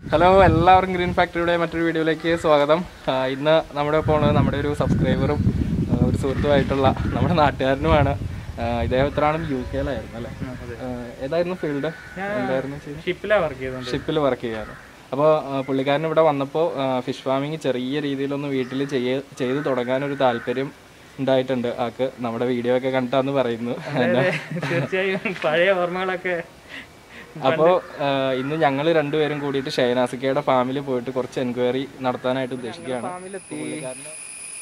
Hello എല്ലാവർക്കും green ഫാക്ടറിയുടെ മറ്റൊരു വീഡിയോയിലേക്ക് സ്വാഗതം ആ, ഇന്ന് നമ്മുടെ ഒപ്പം ഉള്ളത് നമ്മുടെ ഒരു സബ്സ്ക്രൈബറും ആ, ഒരു സുഹൃത്തുമായിട്ടുള്ള നമ്മുടെ നാട്ടുകാരനുമാണ് ആ, ഇദ്ദേഹം ഇത്രാണ് യു കെയിലായിരുന്നു അല്ലേ ആ, ഏതായിരുന്നു ഫീൽഡ് എന്തായിരുന്നു ചെയ്തത് ഷിപ്പിലാണ് വർക്ക് ചെയ്തത് ഷിപ്പിൽ വർക്ക് ചെയ്യാറ് അപ്പോൾ പുള്ളിക്കാരൻ ഇവിടെ വന്നപ്പോൾ ഫിഷ് ഫാമിങ് ചെറിയ രീതിയിലൊന്ന് വീട്ടിൽ ചെയ്യ ചെയ്ത് തുടങ്ങാനൊരു താല്പര്യം ഉണ്ടായിട്ടുണ്ട് ആൾക്ക് നമ്മുടെ വീഡിയോ ഒക്കെ കണ്ടിട്ടാന്ന് പറയുന്നു തീർച്ചയായും പഴയ ഓർമ്മകളൊക്കെ അപ്പോൾ ഇന്ന് ഞങ്ങൾ രണ്ടുപേരും കൂടിയിട്ട് ഷെഹനാസിക്കയുടെ ഫാമിൽ പോയിട്ട് കുറച്ച് എൻക്വയറി നടത്താനായിട്ട് ഉദ്ദേശിക്കുകയാണ് പുള്ളിക്കാരന്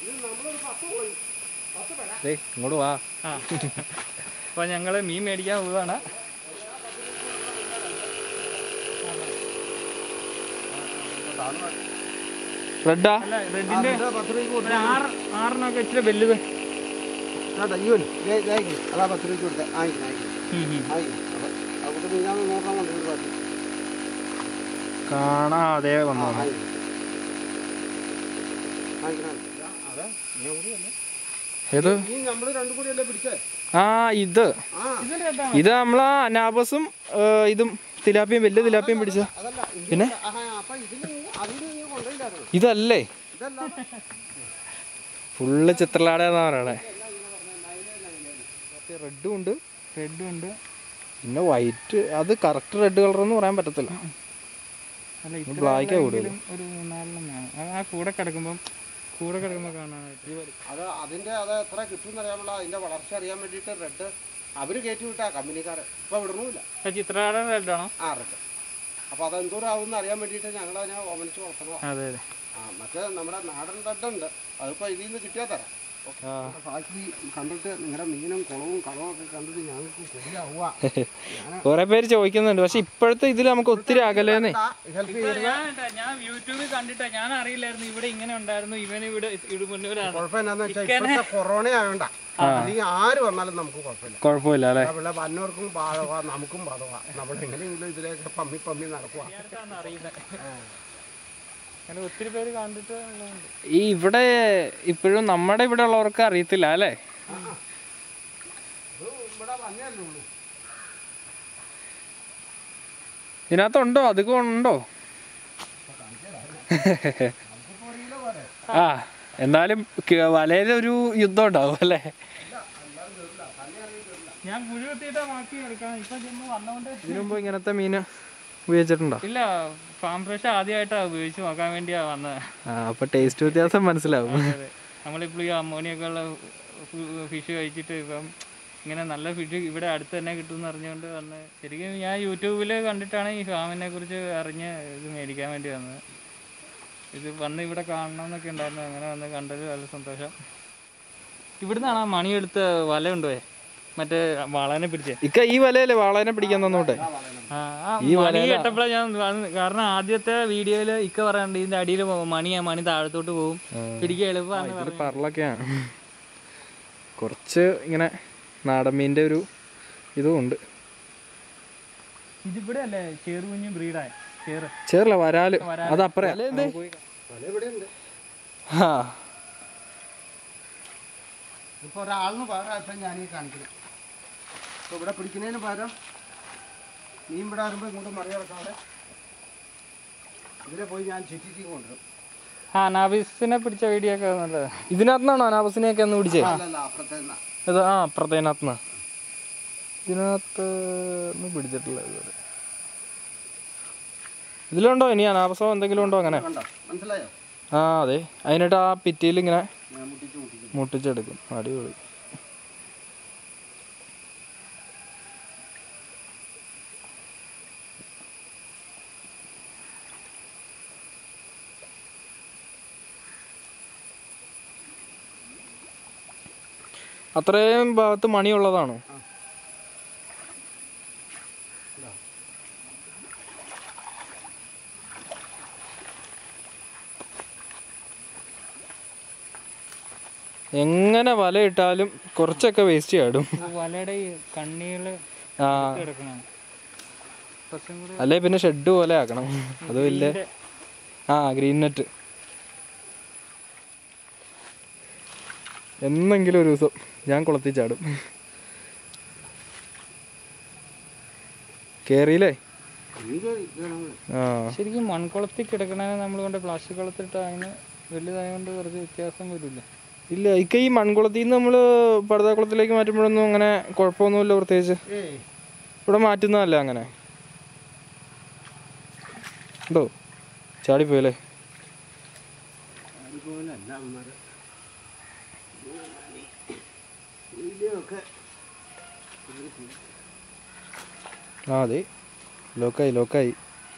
ദേ, ഇങ്ങോട്ട് വാ ആ അപ്പോൾ ഞങ്ങൾ മീൻ മേടിക്കാൻ പോവുകയാണ് റെഡാ അല്ല റെഡിന്റെ ഒരു ആറ് ആറിനൊക്കെ ഇച്ചിരി വലുത് അതാ പത്ത് രൂപ കൊടുത്തേ ആയിരം ആയിരം അവിടെ നിങ്ങൾ നോക്കാൻ കൊണ്ടൊരു പാട്ട് കാണാതെ വന്നു ആയിരം ആയിരം അതെ ഞാൻ കൂടിയല്ലേ ഏത് ഈ നമ്മൾ രണ്ടും കൂടിയല്ലേ പിടിച്ചേ ആ ഇത് ആ ഇത് നമ്മളാ അനാബസും ഏ, ഇതും തിലാപ്പിയും വലിയ തിലാപ്പിയും പിടിച്ച അതല്ല ഇത് പിന്നെ ആഹാ, അപ്പൊ ഇതിന് നീ- അതിന് നീ കൊണ്ടുപോയില്ലായിരുന്നു ഇതല്ലേ ഇതല്ല ഫുള്ള് ചിത്രലാടെന്നാ പറയണേ റെഡും ഉണ്ട് റെഡും ഉണ്ട് പിന്നെ വൈറ്റ് അത് കറക്റ്റ് റെഡ് കളർ എന്ന് പറയാൻ പറ്റത്തില്ല അല്ല ബ്ലാക്കാ കൂടുതൽ ഇത്രയും ഒരു മൂന്നാലെണ്ണം വേണം അത് ആ കൂടെ കിടക്കുമ്പം കൂടെ കിടക്കുമ്പോൾ കാണാനായിട്ട് അത് അതിന്റെ അത് എത്ര കിട്ടും അറിയാമല്ലോ അതിന്റെ വളർച്ച അറിയാൻ വേണ്ടിയിട്ട് റെഡ് അവര് കയറ്റി വിട്ടാ കമ്പനിക്കാരെ ഇപ്പൊ വിടണമില്ല ആ ചിത്രകാരൻ റെഡാണോ ആ റെഡ് അപ്പൊ അതെന്തോരം ആവും അറിയാൻ വേണ്ടിയിട്ട് ഞങ്ങൾ അതിനെ ഓമനിച്ച് വളർത്തണം അതെ അതെ ആ മറ്റേ നമ്മുടെ നാടൻ റെഡ് ഉണ്ട് അതിപ്പോ ഇതിൽ നിന്ന് കിട്ടിയാൽ തരാം ആ ഫാക്ടറി കണ്ടിട്ട് നിങ്ങളുടെ മീനും കുളവും കളവും ഒക്കെ കണ്ടിട്ട് ഞങ്ങൾക്ക് ശരിയാവുക കുറെ പേര് ചോദിക്കുന്നുണ്ട് പക്ഷെ ഇപ്പോഴത്തെ ഇതിൽ നമുക്ക് ഒത്തിരി അകലേന്നേ ഹെൽപ്പ് ഇപ്പൊ ഞാൻ ഞാൻ യൂട്യൂബിൽ കണ്ടിട്ടാ ഞാൻ അറിയില്ലായിരുന്നു ഇവിടെ ഇങ്ങനെ ഉണ്ടായിരുന്നു ഇവൻ ഇവിടെ ഇവിടെ മുന്നൂരാണ് കുഴപ്പം എന്നാന്ന് വെച്ചാൽ ഇപ്പോഴത്തെ കൊറോണ ആയോണ്ടാ അല്ലെങ്കിൽ ആര് വന്നാലും നമുക്ക് കുഴപ്പമില്ല കുഴപ്പമില്ല അല്ലേ ഇവിടെ വന്നവർക്കും ബാധക നമുക്കും ബാധക നമ്മൾ എങ്ങനെയെങ്കിലും ഇതിലേക്ക് പമ്മി പമ്മി നടക്കുക അറിയുന്നത് അങ്ങനെ ഒത്തിരി പേര് കണ്ടിട്ട് ഉള്ളതുണ്ട്. ഈ ഇവിടെ ഇപ്പോഴും നമ്മുടെ ഇവിടെ ഉള്ളവർക്ക് അറിയത്തില്ല അല്ലേ ഇവിടെ വന്നല്ലേ ഉള്ളൂ ഇതിനകത്തുണ്ടോ അധികം ഉണ്ടോ ആ എന്നാലും ക- വലയിലൊരു യുദ്ധം ഉണ്ടാവും അല്ലേ ഞാൻ കുഴി കുത്തിയിട്ടാ ബാക്കി എടുക്കാം ഇപ്പൊ ചെന്ന് വന്നോണ്ട് ഇതിനു മുമ്പ് ഇങ്ങനത്തെ മീന് ഉപയോഗിച്ചിട്ടുണ്ടോ ഇല്ല ഫാം ഫ്രഷ് ആദ്യമായിട്ടാ ഉപയോഗിച്ച് നോക്കാൻ വേണ്ടിയാ വന്നത് ആ അപ്പൊ ടേസ്റ്റ് വ്യത്യാസം മനസ്സിലാവും അതെ നമ്മളിപ്പോൾ ഈ അമ്മോണിയൊക്കെ ഉള്ള ഫിഷ് കഴിച്ചിട്ട് ഇപ്പം ഇങ്ങനെ നല്ല ഫിഷ് ഇവിടെ അടുത്ത് തന്നെ കിട്ടുമെന്ന് അറിഞ്ഞുകൊണ്ട് വന്ന് ശരിക്കും ഞാൻ യൂട്യൂബിൽ കണ്ടിട്ടാണ് ഈ ഫാമിനെ കുറിച്ച് അറിഞ്ഞ് ഇത് മേടിക്കാൻ വേണ്ടി വന്നത് ഇത് വന്ന് ഇവിടെ കാണണം എന്നൊക്കെ ഉണ്ടായിരുന്നു അങ്ങനെ വന്ന് കണ്ടത് നല്ല സന്തോഷം ഇവിടുന്നാണ് ആ മണിയെടുത്ത വല കൊണ്ടുപോയെ മറ്റേ വളനെ പിടിച്ചേ ഇക്ക ഈ വലയല്ലേ വാളനെ പിടിക്കാൻ തന്നോട്ടെ ആ, ആ മണി കേട്ടപ്പോഴാണ് ഞാൻ വന്ന് കാരണം ആദ്യത്തെ വീഡിയോയിൽ ഇക്ക പറയാണ്ട് ഇതിന്റെ അടിയിൽ മണിയാ മണി താഴത്തോട്ട് പോകും പിടിക്കാൻ എളുപ്പമാണ് ഇതിൽ പറളൊക്കെയാണ് കുറച്ച് ഇങ്ങനെ നാടൻ മീൻ്റെ ഒരു ഇതും ഉണ്ട് ഇതിവിടെ അല്ലേ ചേറുകുഞ്ഞ് ബ്രീഡായ ചേറ് ചേറില്ല വരാല് അത് അപ്പറേ വല ഇവിടെ ഉണ്ട് ആ ഇപ്പൊ ഒരാളിന് പകരം ഇപ്പം ഞാൻ ഈ കാണിക്കുന്നത് ഇപ്പൊ ഇവിടെ പിടിക്കുന്നതിന് പകരം മീൻ ഇവിടെ വരുമ്പോൾ ഇങ്ങോട്ട് മറികടക്കാതെ ഇതിലെ പോയി ഞാൻ ചുറ്റിച്ച് കൊണ്ടുവരും ആ നാബിസിനെ പിടിച്ച വീഡിയോ ഒക്കെ നല്ലത് ഇതിനകത്തുനിന്നാണോ അനാബസിനെയൊക്കെ ഒന്ന് പിടിച്ചേ അല്ലല്ല അപ്പുറത്തെ നിന്നാ. ഇത് ആ അപ്പുറത്തേനകത്തുനിന്ന് ഇതിനകത്ത് ഒന്നും പിടിച്ചിട്ടില്ല ഇതുവരെ ഇതിലുണ്ടോ ഇനി അനാബസോ എന്തെങ്കിലും ഉണ്ടോ അങ്ങനെ കണ്ടോ മനസ്സിലായോ ആ അതെ അതിനിട്ട് ആ പിറ്റിയിൽ ഇങ്ങനെ ഞാൻ മുട്ടിച്ച് മുട്ടിച്ച് മുട്ടിച്ചെടുക്കും അടിപൊളി അത്രയും ഭാഗത്ത് മണിയുള്ളതാണോ എങ്ങനെ വല ഇട്ടാലും കുറച്ചൊക്കെ വേസ്റ്റ് ചാടും വലയുടെ ഈ കണ്ണികള് ആ കിടക്കണം കുറച്ചും കൂടി അല്ലേ പിന്നെ ഷെഡ് പോലെ ആക്കണം അത് വലിയ ആ ഗ്രീൻ നെറ്റ് എന്നെങ്കിലും ഒരു ദിവസം ഞാൻ കുളത്തിൽ ചാടും കേറിയില്ലേ ഇത് ഇതാണ് ആ ശരിക്കും മൺകുളത്തിൽ കിടക്കണ നമ്മൾ കൊണ്ട് പ്ലാസ്റ്റിക് കുളത്തിട്ട് അതിന് വലുതായതുകൊണ്ട് കുറച്ച് വ്യത്യാസം വരില്ല ഇല്ല ഇക്ക ഈ മൺകുളത്തിൽ നിന്ന് നമ്മൾ പടുതാക്കുളത്തിലേക്ക് മാറ്റുമ്പോഴൊന്നും അങ്ങനെ കുഴപ്പമൊന്നുമില്ല പ്രത്യേകിച്ച് ഏയ് ഇവിടെ മാറ്റുന്നതല്ല അങ്ങനെ ഉണ്ടോ ചാടിപ്പോയല്ലേ അതുപോലെ അല്ല അമ്മമാര് ഇതിലൊക്കെ ആ അതെ ലോക്കായി ലോക്കായി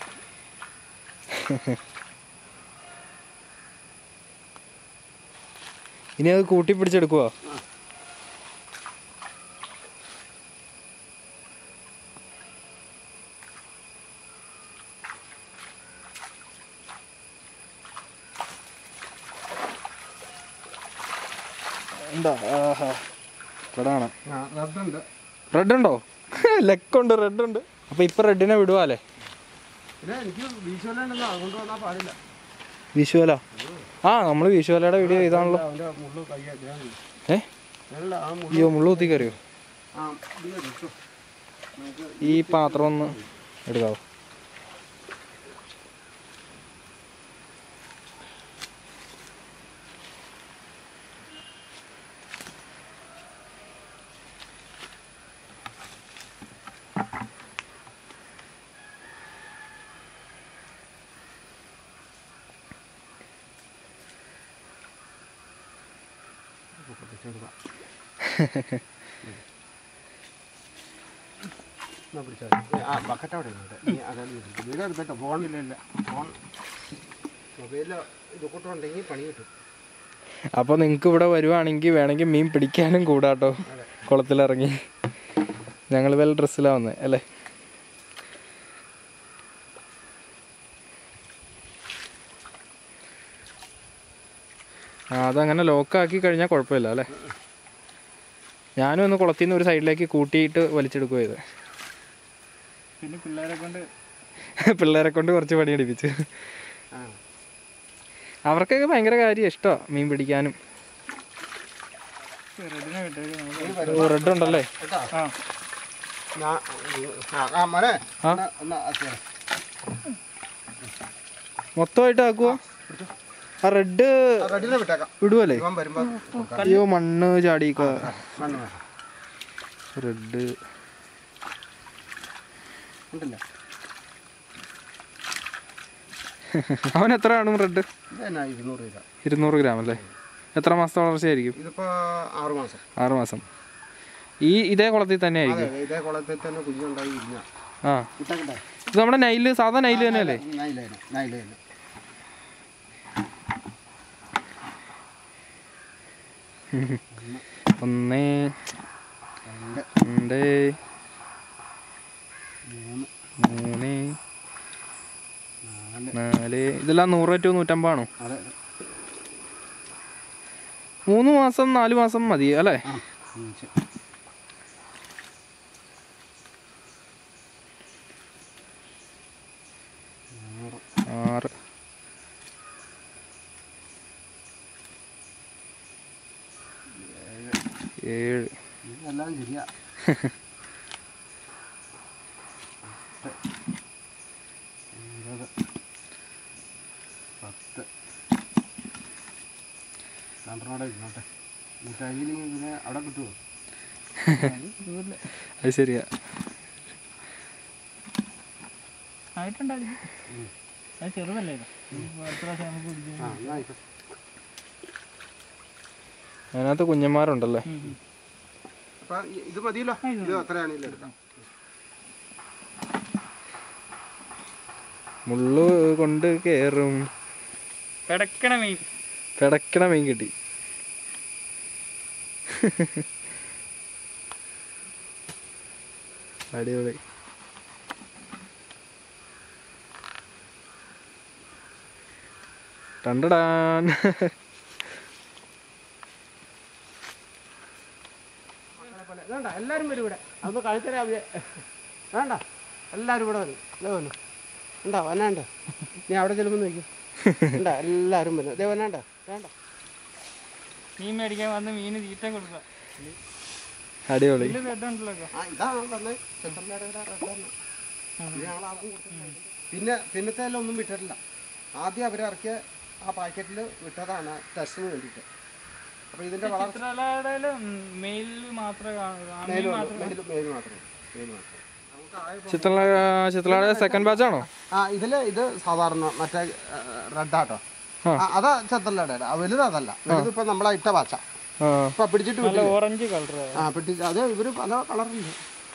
ഇനി അത് കൂട്ടി പിടിച്ചെടുക്കുവാ ഉണ്ടോ ആഹാ റെഡാണ് ആ റബ്ബുണ്ട് റെഡ് ഉണ്ടോ ലെക്കുണ്ട് റെഡ് ഉണ്ട് അപ്പൊ ഇപ്പൊ റെഡിനെ വിടുവാല്ലേ പിന്നെ എനിക്ക് വീശുവലുണ്ടെന്ന് അതുകൊണ്ട് വന്നാൽ പാടില്ല വിഷുവല ആ നമ്മൾ വിഷുവലയുടെ വീഡിയോ ചെയ്താണല്ലോ അവൻ്റെ മുള്ളു കൈ ഏ അല്ല ആ മുള്ളു അയ്യോ മുള്ളു കുത്തി കയറിയോ ആ ഇത് കിട്ടും ഈ പാത്രം ഒന്ന് എടുക്കാവോ എന്നാ പിടിച്ചാൽ മതി. ആ ബക്കറ്റ് അവിടെ ഉണ്ട് നീ അതാണ് ഇത്. വീട് എടുത്തിട്ടോ ഫോണില്ല ഇല്ല ഫോൺ മൊബൈലിൽ ഇത് കൂട്ടുണ്ടെങ്കിൽ പണി കിട്ടും അപ്പോൾ നിങ്ങൾക്ക് ഇവിടെ വരുവാണെങ്കിൽ വേണമെങ്കിൽ മീൻ പിടിക്കാനും കൂടാട്ടോ കുളത്തിലിറങ്ങി ഞങ്ങൾ വല്ല ഡ്രസ്സിലാണ് വന്നത് അല്ലേ ആ അതങ്ങനെ ലോക്കാക്കി കഴിഞ്ഞാൽ കുഴപ്പമില്ല അല്ലേ ഞാനും ഒന്ന് കുളത്തിൽ നിന്ന് ഒരു സൈഡിലേക്ക് കൂട്ടിയിട്ട് വലിച്ചെടുക്കുക ചെയ്ത് പിന്നെ പിള്ളേരെ കൊണ്ട് പിള്ളേരെ കൊണ്ട് കുറച്ച് പണിയെടുപ്പിച്ച് ആ അവർക്കൊക്കെ ഭയങ്കര കാര്യം ഇഷ്ടമാണ് മീൻ പിടിക്കാനും റെഡിനെ വിട്ടേക്ക് റെഡ് ഉണ്ടല്ലേ കേട്ടോ ആ ഞാൻ ആ ആ മോനെ ആ? എന്നാ എന്നാ ആക്കിയാ മൊത്തമായിട്ട് ആക്കുവോ ആ റെഡ് റെഡിനെ വിട്ടേക്കാം വിടുവല്ലേ ഇവൻ വരുമ്പോ കൊടുക്കാം. അയ്യോ മണ്ണ് ചാടിക്ക മണ്ണ് വേണം റെഡ് ഉണ്ടല്ല അവൻ എത്ര കാണും റെഡ് ഇതെന്നാ ഇരുന്നൂറ് രൂപ ഇരുന്നൂറ് ഗ്രാം അല്ലേ എത്ര മാസത്തെ വളർച്ചയായിരിക്കും ഇതിപ്പോ ആറ് മാസം ആറ് മാസം ഈ ഇതേ കുളത്തിൽ തന്നെ അതെ ആയിരിക്കും ഇതേ കുളത്തിൽ തന്നെ കുഞ്ഞുണ്ടായി ഇല്ല ആ കിട്ടക്കട്ടെ ഇത് നമ്മുടെ നൈല് സാധാ നൈല് തന്നെയല്ലേ നൈലേന നൈലേന ഒന്ന് രണ്ട് രണ്ട് മൂന്ന് മൂന്ന് നാല് നാല് ഇതെല്ലാം നൂറ് ടു നൂറ്റമ്പാണോ അതെ മൂന്ന് മാസം നാല് മാസം മതി അല്ലേ ആ അഞ്ച് ആറ് ആറ് ഏഴ് ഇതെല്ലാം ശരിയാ എട്ട് ഒമ്പത് പത്ത് രണ്ടെണ്ണോടെ ഇരുന്നോട്ടെ ഈ കയ്യിൽ പിന്നെ അവിടെ കിട്ടുമോ അത് ശരിയാ ആയിട്ടുണ്ടായിരിക്കും അത് ചെറുതല്ലേ ഇത്? ഇത് എത്ര പ്രാവശ്യം നമുക്ക് പിടിക്കാൻ ആ എന്നാ ആയിക്കോട്ടെ അതിനകത്ത് കുഞ്ഞന്മാരുണ്ടല്ലേ അപ്പം ഇത് മതിയല്ലോ ഇത് അത്രയാണെങ്കിലും എടുക്കാം മുള്ളു കൊണ്ട് കയറും കിടക്കണ മീൻ പിടക്കണ മീൻ കിട്ടി അടിപൊളി ടണ്ടടാൻ വേണ്ട എല്ലാവരും വരും ഇവിടെ അതൊന്ന് കഴുത്തരാ വേണ്ട എല്ലാവരും ഇവിടെ വരും ഇതേ വന്നു ഉണ്ടോ വന്നാണ്ട് നീ അവിടെ ചെല്ലുമ്പോൾ നോക്കി ഉണ്ടോ എല്ലാവരും വരും ഇതേ വന്നാണ്ട വേണ്ട മീൻ മേടിക്കാൻ വന്ന് മീന് തീറ്റ കൊടുക്കുക അടിപൊളി ഇതിൽ റെഡ് ഉണ്ടല്ലോ ഒക്കെ. ആ ഇതാ വന്നത് ചെക്കന്മാരുടെ റെഡാണ് ഇത് ഞങ്ങൾ ആർക്കും കൊടുത്തിട്ടില്ല. പിന്നെ പിന്നത്തെ എല്ലാം ഒന്നും വിട്ടിട്ടില്ല ആദ്യം അവരിറക്കിയ ആ പാക്കറ്റിൽ വിട്ടതാണ് ടെസ്റ്റിന് വേണ്ടിയിട്ട് അപ്പോൾ ഇതിൻ്റെ വളർച്ച ചിത്രകലയുടെ മെയിൽ മാത്രമേ കാണൂ ആമി മേല് മാത്രം മേല് മേല് മാത്രം മേല് മാത്രം നമുക്ക് ആകെ ചിത്ര ചിത്രയുടെ സെക്കൻഡ് ബാച്ച് ആണോ ആ ഇതിൽ ഇത് സാധാരണ മറ്റേ റെഡാട്ടോ അതാ ചത്തല്ലയുടെ വലുത് അതല്ല വലുത് ഇപ്പം നമ്മളെ ഇട്ട പാച്ച ആ ഇപ്പം പിടിച്ചിട്ട് നല്ല വിട്ടില്ലേ ഓറഞ്ച് കളർ ആ പിടിച്ച് അത് ഇവര് പല കളറുണ്ട്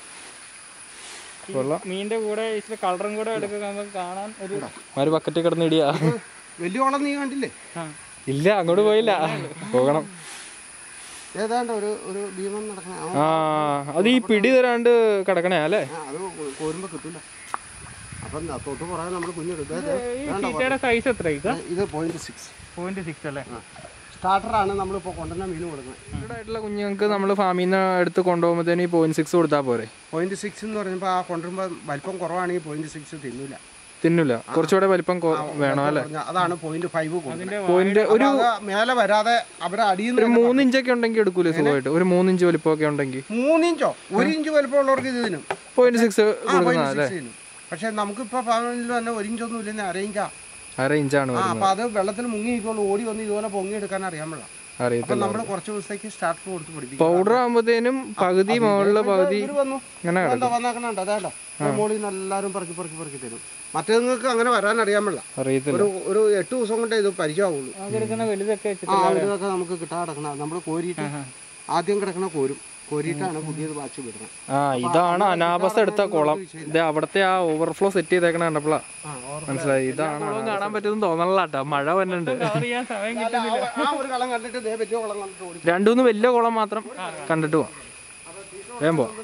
മീനിന്റെ കൂടെ ഇച്ചിരി കളറും കൂടെ എടുക്കുമ്പോൾ കാണാൻ ഒരു ഒരു ബക്കറ്റിൽ കിടന്ന് ഇടിയാ വലിയ കുളം നീ കണ്ടില്ലേ ആ. ഇല്ല അങ്ങോട്ട് പോയില്ല പോകണം ഏതാണ്ട് ഒരു ഒരു ഭീമം നടക്കണ ആ, ആ അത് ഈ പിടി തരാണ്ട് കിടക്കണേ അല്ലേ ആ, അത് കോരുമ്പോ കിട്ടൂല അപ്പം ദാ തൊട്ട് പുറകെ നമ്മൾ കുഞ്ഞെടുത്ത് ഈ തീറ്റയുടെ സൈസ് എത്ര ഇത് ഇത് പോയിന്റ് സിക്സ് പോയിന്റ് സിക്സ് അല്ലേ സ്റ്റാർട്ടറാണ് നമ്മളിപ്പോൾ കൊണ്ടുവന്ന മീൻ കൊടുക്കുന്നത് ആയിട്ടുള്ള കുഞ്ഞുങ്ങൾക്ക് നമ്മൾ ഫാമിൽ നിന്ന് എടുത്ത് കൊണ്ടുപോകുമ്പോഴത്തേന് ഈ പോയിന്റ് സിക്സ് കൊടുത്താൽ പോരെ പോയിന്റ് സിക്സ് എന്ന് പറയുമ്പോൾ ആ കൊണ്ടുവരുമ്പോൾ വലിപ്പം കുറവാണെങ്കിൽ പോയിന്റ് സിക്സ് തിന്നൂല തിന്നില്ല കുറച്ചുകൂടെ വലിപ്പം കൊ- വേണം അല്ലേ പറഞ്ഞ അതാണ് പോയിന്റ് ഫൈവ് കൊടുക്കുന്നത് പോയിന്റ് ഒരു അത് മേലെ വരാതെ അവരെ അടിയിൽ ഒരു നിന്ന് മൂന്ന് ഇഞ്ചൊക്കെ ഉണ്ടെങ്കിൽ എടുക്കൂലേ സുഖമായിട്ട് ഒരു മൂന്ന് ഇഞ്ച് വലിപ്പമൊക്കെ ഉണ്ടെങ്കിൽ മൂന്നിഞ്ചോ ഒരു ഇഞ്ച് വലിപ്പമുള്ളവർക്ക് ഇത് തിന്നും പോയിന്റ് സിക്സ് ആ കൊടുക്കുന്ന പോയിന്റ് അല്ലേ സിക്സ് തിന്നും പക്ഷെ നമുക്കിപ്പോൾ ഫാമിലിയിൽ തന്നെ ഒരു ഇഞ്ചൊന്നും ഇല്ലെന്ന് അര ഇഞ്ചാ അര ഇഞ്ചാണ് ആ വരുന്നത് അപ്പൊ അത് വെള്ളത്തിൽ മുങ്ങി ഇരിക്കുള്ളൂ ഓടി വന്ന് ഇതുപോലെ പൊങ്ങി എടുക്കാൻ അറിയാൻ പാടില്ല അപ്പൊ അറിയത്തില്ല നമ്മൾ കുറച്ച് ദിവസത്തേക്ക് സ്റ്റാർട്ടർ കൊടുത്ത് പിടിപ്പിക്കും പൗഡർ ആകുമ്പോഴത്തേനും പകുതി മുകളില് പകുതി ഇവര് വന്നു ഇങ്ങനെ വേണ്ട വന്നാക്കണുണ്ട് അതേണ്ട മോളിൽ നിന്ന് എല്ലാവരും പെറുക്കി പെറുക്കി പെറുക്കി തരും മറ്റേങ്ങൾക്ക് അങ്ങനെ വരാൻ അറിയാൻ പാടില്ല അറിയത്തില്ല ഒരു ഒരു എട്ട് ദിവസം കൊണ്ടേ ഇത് പരിചയമാവുള്ളൂ എടുക്കുന്ന വലുതൊക്കെ വെച്ചിട്ട് ആ അവരിതൊക്കെ നമുക്ക് കിട്ടാൻ കിടക്കണം നമ്മൾ കോരിയിട്ട് ആദ്യം കിടക്കണ കോരും കോരിയിട്ടാണ് പുതിയത് ബാച്ച് വിടുന്നത് ആ ഇതാണ് അനാബസ് എടുത്ത കുളം ഇത് അവിടത്തെ ആ ഓവർഫ്ലോ സെറ്റ് ചെയ്തേക്കണ കണ്ടപ്പോളാ മനസ്സിലായി ഇതാണ് കുളം കാണാൻ പറ്റുമെന്ന് തോന്നണല്ലാട്ടാ മഴ വന്നുണ്ട് കവർ ചെയ്യാൻ സമയം കിട്ടുന്നില്ല ആ ഒരു കളം കണ്ടിട്ട് ദേ പറ്റിയ കളം കണ്ടിട്ട് ഓടി രണ്ടുമൂന്ന് വലിയ കുളം മാത്രം കണ്ടിട്ട് പോവാം വേഗം പോവാം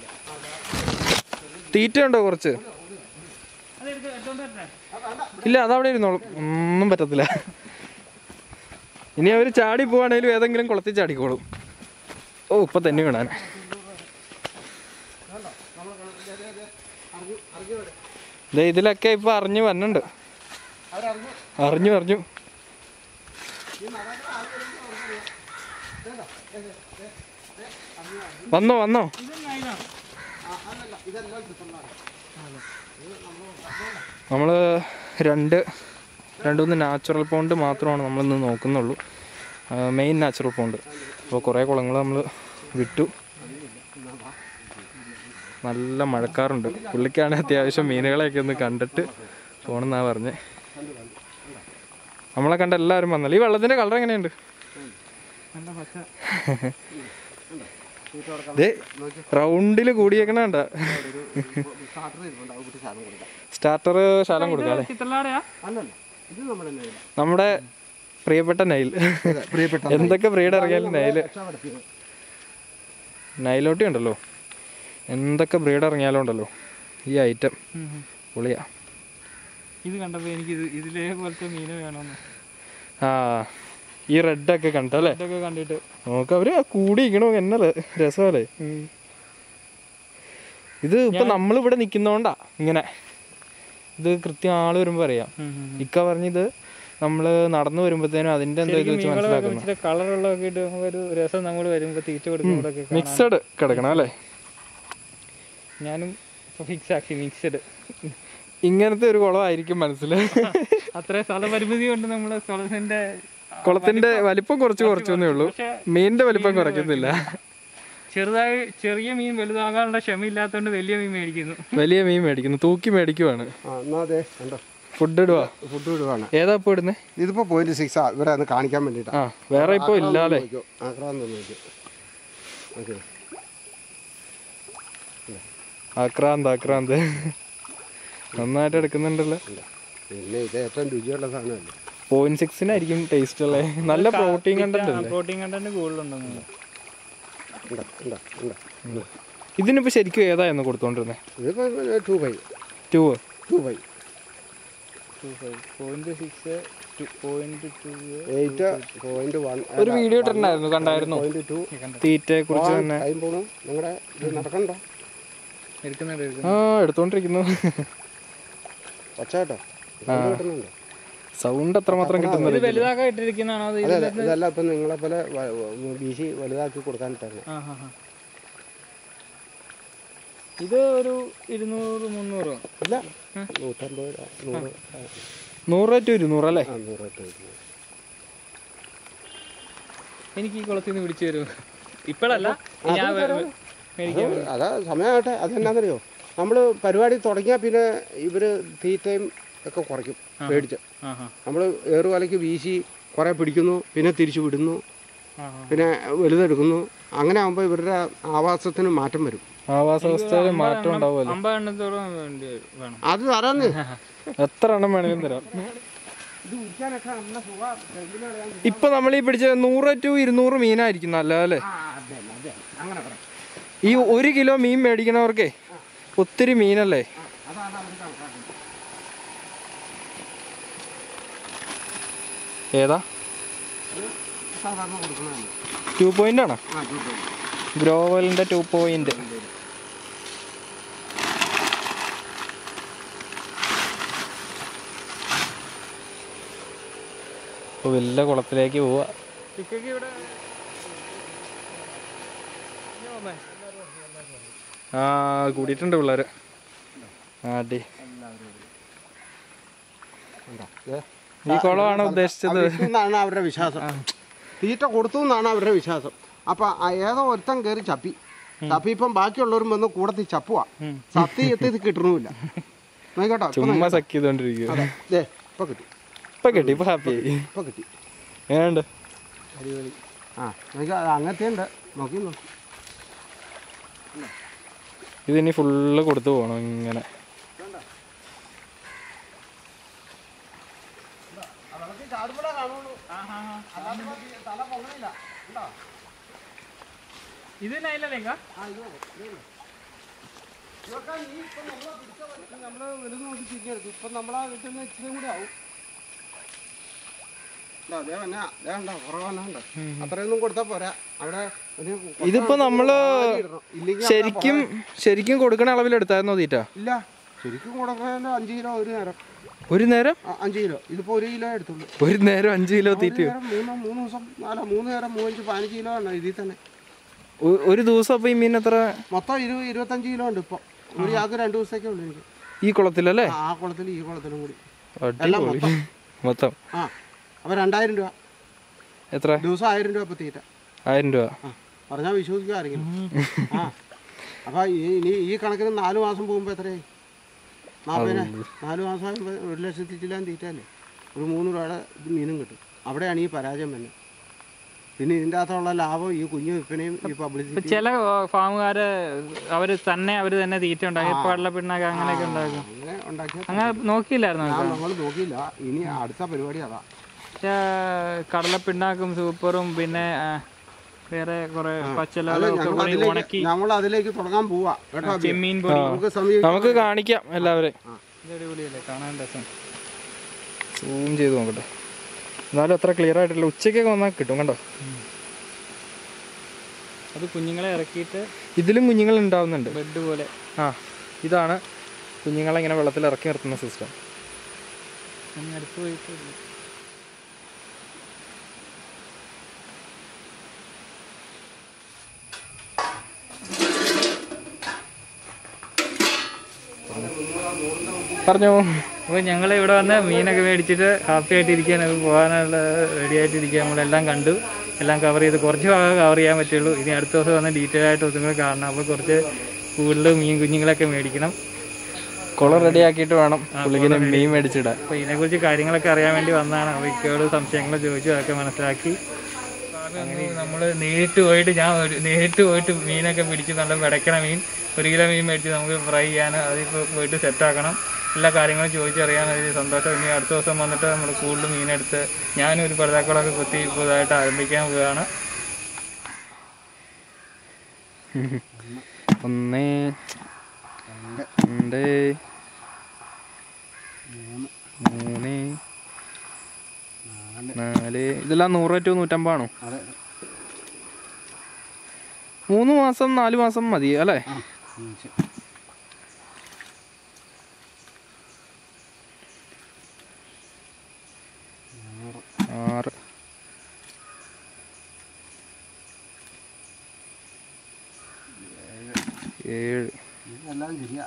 തീറ്റ ഉണ്ടോ കുറച്ച് അതെടുത്ത് എടുത്തോണ്ട് വരണേ ഇല്ല അതവിടെ ഇരുന്നോളും ഒന്നും പറ്റത്തില്ല ഇനി അവർ ചാടി പോവാണേലും ഏതെങ്കിലും കുളത്തിൽ ചാടിക്കോളും ഓ ഇപ്പൊ തന്നെ വീണാൻ ദേ ഇതിലൊക്കെ ഇപ്പൊ അറിഞ്ഞു വന്നുണ്ട് അവരറിഞ്ഞു അറിഞ്ഞു അറിഞ്ഞു വന്നോ വന്നോ നമ്മള് രണ്ട് രണ്ടുമൂന്ന് നാച്ചുറൽ പോണ്ട് മാത്രമാണ് നമ്മളിന്ന് നോക്കുന്നുള്ളൂ മെയിൻ നാച്ചുറൽ പോണ്ട് അപ്പോൾ കുറേ കുളങ്ങൾ നമ്മൾ വിട്ടു നല്ല മഴക്കാറുണ്ട് പുള്ളിക്കാണ് അത്യാവശ്യം മീനുകളെയൊക്കെ ഒന്ന് കണ്ടിട്ട് പോണെന്നാ പറഞ്ഞേ നമ്മളെ കണ്ട എല്ലാവരും വന്നല്ലോ ഈ വെള്ളത്തിന്റെ കളർ എങ്ങനെയുണ്ട് നല്ല പച്ച ദേ റൗണ്ടിൽ കൂടിയേക്കണണ്ട സ്റ്റാർട്ടർ ഇരിപ്പുണ്ട് അത് വിട്ട് ശാലം കൊടുക്കാം സ്റ്റാർട്ടർ ശാലം കൊടുക്കാം അല്ലേ ചിത്രലാടയാ അല്ലല്ല ഇത് നമ്മുടെ തന്നെ നമ്മുടെ പ്രിയപ്പെട്ട നൈൽ പ്രിയപ്പെട്ട എന്തൊക്കെ ബ്രീഡ് ഇറങ്ങിയാലും നൈല് രക്ഷപ്പെടുത്തിയത്. നൈലോട്ടി ഉണ്ടല്ലോ എന്തൊക്കെ ബ്രീഡ് ഇറങ്ങിയാലും ഉണ്ടല്ലോ ഈ ഐറ്റം പൊളിയാ ഇത് കണ്ടപ്പോ എനിക്ക് ഇത് ഇതിലേ പോലത്തെ മീന് വേണമെന്ന് ആ ഈ റെഡൊക്കെ കണ്ടല്ലേ ഇതൊക്കെ കണ്ടിട്ട് നോക്ക് അവര് കൂടിയിരിക്കണോ എന്നെ രസമല്ലേ ഇത് ഇപ്പൊ നമ്മളിവിടെ നിക്കുന്നോണ്ടാ ഇങ്ങനെ ഇത് കൃത്യം ആള് വരുമ്പോ അറിയാം ഇക്ക പറഞ്ഞത് നമ്മള് നടന്നു വരുമ്പോഴത്തേനും അതിന്റെ എന്തോ ഇത് വെച്ച് മനസ്സിലാക്കുന്നു ഇച്ചിരി കളറുള്ളതൊക്കെ ഇട്ട് ഒരു രസം നമ്മൾ വരുമ്പോ തീറ്റ കൊടുക്കുമ്പോഴൊക്കെ കാണാം. മിക്സഡ് കിടക്കണം അല്ലേ ഞാനും ഫിക്സ് ആക്കി മിക്സഡ് ഇങ്ങനത്തെ ഒരു കുളമായിരിക്കും മനസ്സിൽ അത്ര സ്ഥലപരിമിതി കൊണ്ട് നമ്മള് സ്ഥലത്തിന്റെ കുളത്തിന്റെ വലിപ്പം കുറച്ച് കുറച്ചൊന്നേ ഉള്ളൂ പക്ഷെ മീനിന്റെ വലിപ്പം കുറയ്ക്കുന്നില്ല ചെറുതായി ചെറിയ മീൻ വലുതാകാനുള്ള ക്ഷമയില്ലാത്തതുകൊണ്ട് വലിയ മീൻ മേടിക്കുന്നു വലിയ മീൻ മേടിക്കുന്നു തൂക്കി മേടിക്കുവാണ് ആ എന്നാ അതെ കണ്ടോ ഫുഡ് ഇടുവാ ഫുഡ് വിടുവാണ് ഏതാ ഇപ്പൊ ഇടുന്നേ ഇതിപ്പോ പോയിന്റ് സിക്സ് ആ ഇവരെ ഒന്ന് കാണിക്കാൻ വേണ്ടിട്ടാ ആ വേറെ ഇപ്പൊ ഇല്ല അല്ലേ ആക്രാന്ത് ഒന്ന് നോക്കിയോ ഓക്കെ ആക്രാന്ത് ആക്രാന്ത് നന്നായിട്ട് എടുക്കുന്നുണ്ടല്ലോ പിന്നെ ഇത് ഏറ്റവും രുചിയുള്ള സാധനമല്ലേ പോയിന്റ് സിക്സിനായിരിക്കും ടേസ്റ്റ് അല്ലേ നല്ല പ്രോട്ടീൻ കണ്ടന്റ് അല്ലേ പ്രോട്ടീൻ കണ്ടന്റ് കൂടുതലുണ്ടെന്ന് ഉണ്ടോ ഉണ്ടോ ഉണ്ടോ ഇതിനിപ്പോ ശരിക്കും ഏതായിരുന്നു കൊടുത്തോണ്ടിരുന്നേ ഇതിപ്പോ two by two two by point six point two eight point one ഒരു വീഡിയോ ഇട്ടിട്ടുണ്ടായിരുന്നു കണ്ടായിരുന്നു പോയിന്റ് ടു തീറ്റയെ കുറിച്ച് തന്നെ ടൈം പോണു നിങ്ങളുടെ ഇത് നടക്കണ്ടോ എടുക്കുന്നുണ്ട് എടുക്കുന്നുണ്ട്. ആ എടുത്തോണ്ടിരിക്കുന്നു ഒച്ച കേട്ടോ ഇത് കിട്ടുന്നുണ്ടോ സൗണ്ട് അത്രമാത്രം ഇത് കിട്ടുന്നില്ല വലുതാക്കാൻ ഇട്ടിരിക്കുന്നതാണോ അത് അതെ അതെ ഇതല്ല ഇപ്പൊ നിങ്ങളെ പോലെ വീശി വലുതാക്കി കൊടുക്കാനിട്ടാണ് ആ, ആ, ആ. ഇത് ഒരു ഇരുന്നൂറ് മുന്നൂറ് ഇല്ല നൂറ്റമ്പത് രൂപ, നൂറ് ആ, നൂറ് ടു ഇരുന്നൂറ് അല്ലേ ആ, നൂറ് രൂപ ഇരുന്നൂറ്. എനിക്ക് ഈ കുളത്തിൽ നിന്ന് പിടിച്ചു തരുമോ ഇപ്പോഴല്ല ഞാൻ മേടിക്കാൻ അത് അതാ സമയമാകട്ടെ അതെന്നാന്നറിയോ നമ്മൾ പരിപാടി തുടങ്ങിയാൽ പിന്നെ ഇവർ തീറ്റയും ഒക്കെ കുറയ്ക്കും പേടിച്ച് ആ ആ നമ്മൾ ഏറുവലയ്ക്ക് വീശി കുറേ പിടിക്കുന്നു പിന്നെ തിരിച്ചു വിടുന്നു ആ പിന്നെ വലുതെടുക്കുന്നു അങ്ങനെ ആകുമ്പോൾ ഇവരുടെ ആവാസത്തിന് മാറ്റം വരും ആവാസ വ്യവസ്ഥയിൽ മാറ്റം ഉണ്ടാവുമല്ലോ അമ്പതെണ്ണത്തോളം വേണ്ടി വേണം അത് തരാന്ന് എത്ര എണ്ണം വേണമെങ്കിലും തരാം ഇത് ഉരിക്കാനൊക്കെ നല്ല സുഖം ഇപ്പൊ നമ്മൾ ഈ പിടിച്ച നൂറ് ടു ഇരുന്നൂറ് മീനായിരിക്കും നല്ല അല്ലേ അങ്ങനെ പറയാം ഈ ഒരു കിലോ മീൻ മേടിക്കണവർക്കേ ഒത്തിരി മീനല്ലേ അതാണ് അവർ കണക്കാക്കുന്നത് ഏതാ സാധാരണ കൊടുക്കുന്നതാണ് ടു പോയിന്റ് ആണോ ആ ചൂട് ഗ്രോവലിന്റെ ടു പോയിന്റ് ഇപ്പൊ വലിയ കുളത്തിലേക്ക് പോവാ ചിക്കയ്ക്ക് ഇവിടെ ആ കൂടിയിട്ടുണ്ട് പിള്ളേര് ആ അടി ഈ കുളമാണ് ഉദ്ദേശിച്ചത് എന്നാണ് അവരുടെ വിശ്വാസം തീറ്റ കൊടുത്തു എന്നാണ് അവരുടെ വിശ്വാസം അപ്പൊ ആ ഏതോ ഒരുത്തൻ കയറി ചപ്പി ചപ്പി ഇപ്പം ബാക്കിയുള്ളവരും വന്ന് കൂടത്തി ചപ്പുവാ സത്തി എത്തി ഇത് കിട്ടണമില്ല നോക്കട്ടോ ഇപ്പൊ ചുമ്മാ സക്ക് ചെയ്തോണ്ടിരിക്കുക അതെ ദേ ഇപ്പൊ കിട്ടി ഇപ്പൊ കിട്ടി ഇപ്പൊ ഹാപ്പിയായി ഇപ്പൊ കിട്ടി ഏണ്ട് ആ നോക്കി അങ്ങനത്തെ ഉണ്ട് നോക്കി നോക്കി ഇതിനി ഫുള്ള് കൊടുത്തു പോകണം ഇങ്ങനെ ഇത് നൈലലേക്കാ നമ്മള് വലുത് നോക്കി തിരിഞ്ഞെടുക്കും ഇപ്പൊ നമ്മളാ കിട്ടുന്ന ഇച്ചിരിയും കൂടി ആവും ഇതാ, ദേ വന്നാ, ദേ കണ്ടോ, കുറവെന്നാ കണ്ടോ? അത്രയൊന്നും കൊടുത്താ പോരാ അവിടെ ഒരു കൊട്ട ഇതിപ്പോ നമ്മള് ഇടണം. ഇല്ലെങ്കിൽ ശരിക്കും ശരിക്കും കൊടുക്കണ അളവിലെടുത്തായിരുന്നോ തീറ്റ ഇല്ല ശരിക്കും കൊടുക്കാൻ അഞ്ച് കിലോ ഒരു നേരം ഒരു നേരം ആ, അഞ്ച് കിലോ ഇതിപ്പോ ഒരു കിലോ എടുത്തുള്ളൂ ഒരു നേരം അഞ്ച് കിലോ ഒരു തീറ്റ നേരം മൂന്ന് മൂന്ന് ദിവസം അല്ല മൂന്ന് നേരം മൂവഞ്ച് പതിനഞ്ച് കിലോ ആണ് ഇതിൽ തന്നെ ഒ- ഒരു ദിവസം അപ്പൊ ഈ മീൻ എത്ര മൊത്തം ഇരു ഇരുപത്തഞ്ച് കിലോ ഉണ്ട് ഇപ്പൊ ഒരു യാൾക്ക് രണ്ട് ദിവസത്തേക്കേ ഉള്ളൂ എനിക്ക് ഈ കുളത്തിലല്ലേ ആ, ആ കുളത്തിലും ഈ കുളത്തിലും കൂടി അടിപൊളി മൊത്തം ആ അപ്പൊ രണ്ടായിരം രൂപ എത്ര ദിവസം ആയിരം രൂപ ഇപ്പൊ തീറ്റ ആയിരം രൂപ ആ പറഞ്ഞാൽ വിശ്വസിക്കുക ആരെങ്കിലും ആ അപ്പൊ ഈ- ഇനി ഈ കണക്കിന് നാല് മാസം പോകുമ്പോ എത്രയായി നാൽപ്പതിന് നാല് മാസം ആകുമ്പോ ഒരു ലക്ഷത്തി ചില്ലാൻ തീറ്റയല്ലേ ഒരു മൂന്ന് രൂപയുടെ ഇത് മീനും കിട്ടും അവിടെയാണ് ഈ പരാജയം തന്നെ പിന്നെ ഇതിൻ്റെ അകത്തുള്ള ലാഭം ഈ കുഞ്ഞു വിൽപ്പനയും ഈ പബ്ലിസിറ്റി ചില ഫാമുകാര് അവര് തന്നെ അവര് തന്നെ തീറ്റ ഉണ്ടാക്കി പടല പിണ്ണാക്ക് അങ്ങനെയൊക്കെ ഉണ്ടാക്കും അങ്ങനെ ഉണ്ടാക്കിയ അങ്ങനെ നോക്കിയില്ലായിരുന്നു ഞാൻ നമ്മൾ നോക്കിയില്ല ഇനി അടുത്ത പരിപാടി അതാ കടലപ്പിണ്ണാക്കും സൂപ്പറും പിന്നെ ആ, വേറെ കുറെ പച്ചലൊക്കെ ഞങ്ങൾ കൂടി അതിലേക്ക് ഉണക്കി ഞങ്ങൾ അതിലേക്ക് തുടങ്ങാൻ പോവാ കേട്ടോ അബി? ചെമ്മീൻ പൊടി നമുക്ക് സമീപിക്കാം നമുക്ക് കാണിക്കാം എല്ലാവരെയും ഇത് അടിപൊളിയല്ലേ കാണാൻ രസം സൂം ചെയ്ത് നോക്കട്ടെ എന്നാലും അത്ര ക്ലിയർ ആയിട്ടില്ല ഉച്ചയ്ക്കൊക്കെ വന്നാൽ കിട്ടും കണ്ടോ അത് കുഞ്ഞുങ്ങളെ ഇറക്കിയിട്ട് ഇതിലും കുഞ്ഞുങ്ങൾ ഉണ്ടാവുന്നുണ്ട് ബെഡ് പോലെ ആ ഇതാണ് കുഞ്ഞുങ്ങളെ ഇങ്ങനെ വെള്ളത്തിൽ ഇറക്കി നിർത്തുന്ന സിസ്റ്റം അങ്ങ് അടുത്ത് പോയിട്ട് പറഞ്ഞോ അപ്പോൾ ഞങ്ങൾ ഇവിടെ വന്ന് മീനൊക്കെ മേടിച്ചിട്ട് ഹാപ്പി ആയിട്ട് ഇരിക്കാൻ അത് പോകാനുള്ള റെഡി ആയിട്ട് ഇരിക്കുക നമ്മളെല്ലാം കണ്ടു എല്ലാം കവർ ചെയ്ത് കുറച്ച് ഭാഗം കവർ ചെയ്യാൻ പറ്റുള്ളൂ ഇനി അടുത്ത ദിവസം വന്ന് ഡീറ്റെയിൽ ആയിട്ട് ഒന്നും കൂടെ കാണണം അപ്പോൾ കുറച്ച് കൂടുതൽ മീൻ കുഞ്ഞുങ്ങളൊക്കെ മേടിക്കണം കുളം റെഡി ആക്കിയിട്ട് വേണം പുള്ളിക്കിന് മീൻ മേടിച്ചിടാൻ അപ്പോൾ ഇതിനെക്കുറിച്ച് കാര്യങ്ങളൊക്കെ അറിയാൻ വേണ്ടി വന്നതാണ് അപ്പോൾ ഇക്കയോട് സംശയങ്ങൾ ചോദിച്ചു അതൊക്കെ മനസ്സിലാക്കി നമ്മൾ നേരിട്ട് പോയിട്ട് ഞാൻ ഒരു- നേരിട്ട് പോയിട്ട് മീനൊക്കെ പിടിച്ച് നല്ല പിടയ്ക്കണ മീൻ ഒരു കിലോ മീൻ മേടിച്ച് നമുക്ക് ഫ്രൈ ചെയ്യാൻ അതിപ്പോൾ പോയിട്ട് സെറ്റാക്കണം എല്ലാ കാര്യങ്ങളും ചോദിച്ചറിയാൻ ഒരു സന്തോഷം ഇനി അടുത്ത ദിവസം വന്നിട്ട് നമ്മൾ കൂടുതൽ മീനെടുത്ത് ഞാനും ഒരു പഴുതാക്കളൊക്കെ കുത്തി പുതുതായിട്ട് ആരംഭിക്കാൻ പോവുകയാണ് ഒന്ന് രണ്ട് മൂന്ന് നാല് ഇതെല്ലാം നൂറ് ടു നൂറ്റമ്പാണോ അതെ മൂന്ന് മാസം നാല് മാസം മതി അല്ലേ ആ ഉം, ശരി. ആറ് ഏഴ് എല്ലാം ശരിയാ